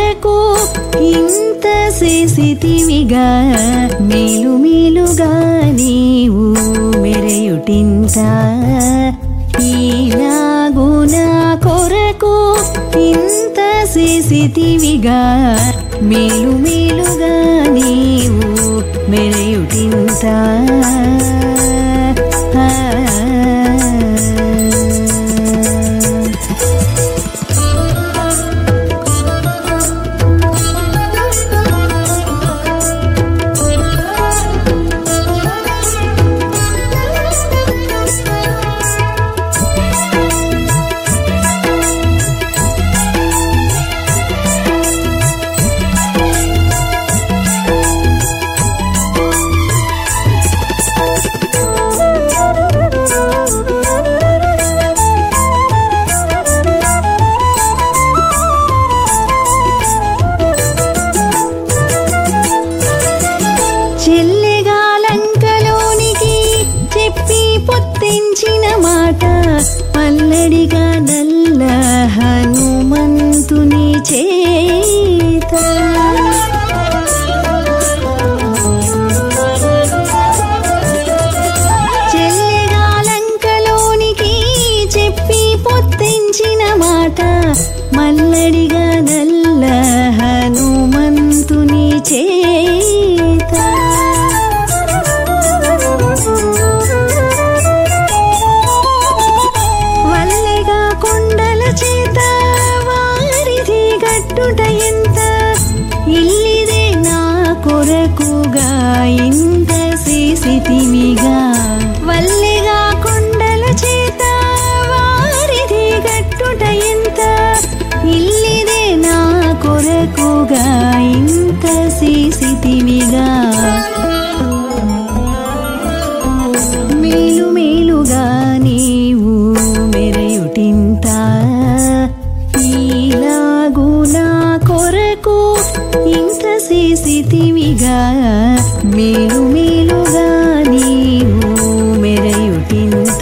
కొరకు ఇంత చేసితివిగా మేలు మేలుగా నీవు మెరయుటింత ఈలాగు నా కొరకు ఇంత చేసితివిగా మేలు మేలుగా నీవు మెరయుటింత చెల్లెగాలంకలోనికి చెప్పి పొత్తించిన మాట పల్లడిగా నల్ల హనుమంతుని చేత చెల్లెగాలంకలోనికి చెప్పి పొత్తించిన మాట మల్లడిగా నల్ల హనుమంతుని చేత వల్లెగా కొండల చేత వారిది గట్టుట ఎంత ఇల్లిదే నా కొరకుగా ఇంత చేసితివిగా వల్లెగా కొండల చేత వారిది గట్టుట ఎంత ఇల్లిదే నా కొరకుగా ఇంత చేసితివిగా మేలు మేలుగా నీవు మెరయుటింత ఈలాగు నా కొరకు ఇంత చేసితివిగా మేలు మేలుగా నీవు మెరయుటింత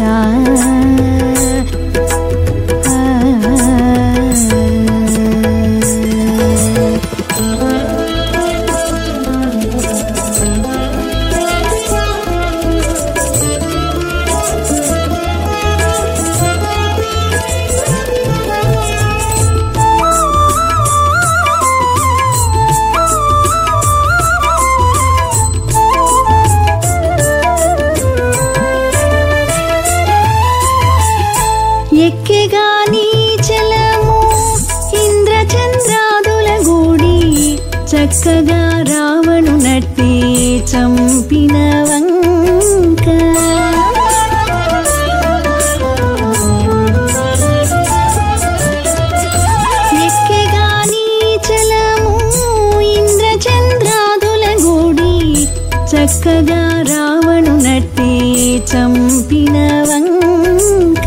ఎక్కెగా నీచలము ఇంద్రచంద్రాదుల గూడి చక్కగా రావణు నట్టి చంపిన వంక ఎక్కెగా నీచలము ఇంద్రచంద్రాదుల గూడి చక్కగా రావణు నట్టి చంపిన వంక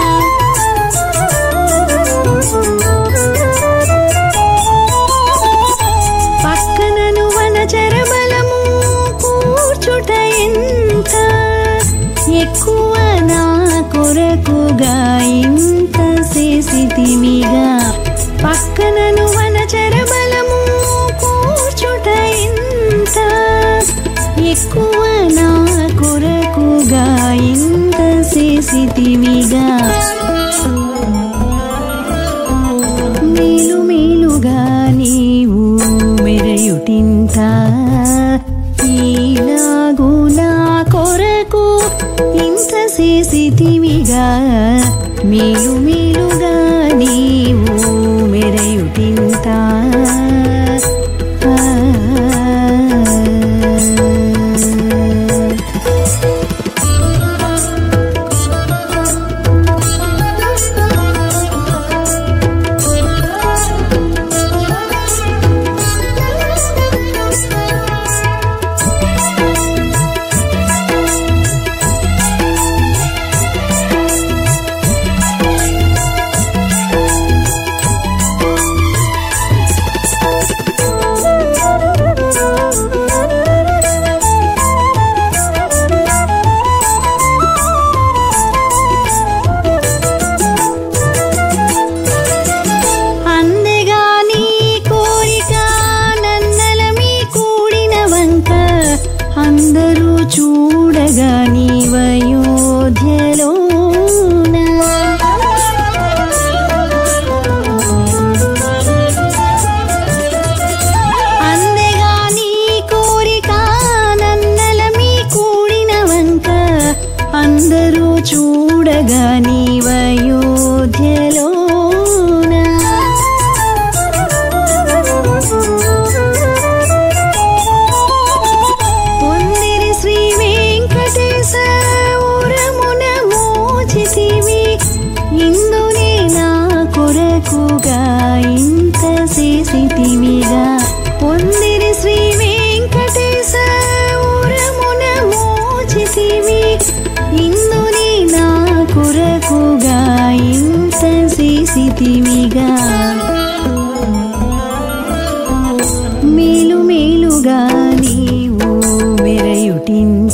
పక్కనను వనచర బలము కూర్చుట ఎంత ఎక్కువ నా కొరకుగా ఇంత చేసితివిగా పక్కనను వనచర బలము కూర్చుట ఎంత ఎక్కువ నా కొరకుగా ఇంత చేసితివిగా మేలు మేలుగా నీవు మెరయుటింత ఈలాగు నా కొరకు ఇంత చేసితివిగా మేలు మేలుగా నీవు మెరయుటింత ఆ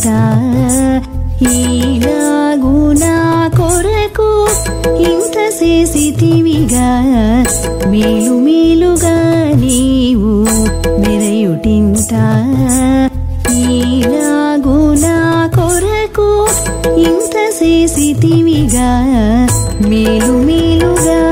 ఈలాగు నా కొరకు ఇంత చేసితివిగా మేలు మేలుగా నీవు మెరయుటింత ఈలాగు నా కొరకు ఇంత చేసితివిగా మేలు మేలుగా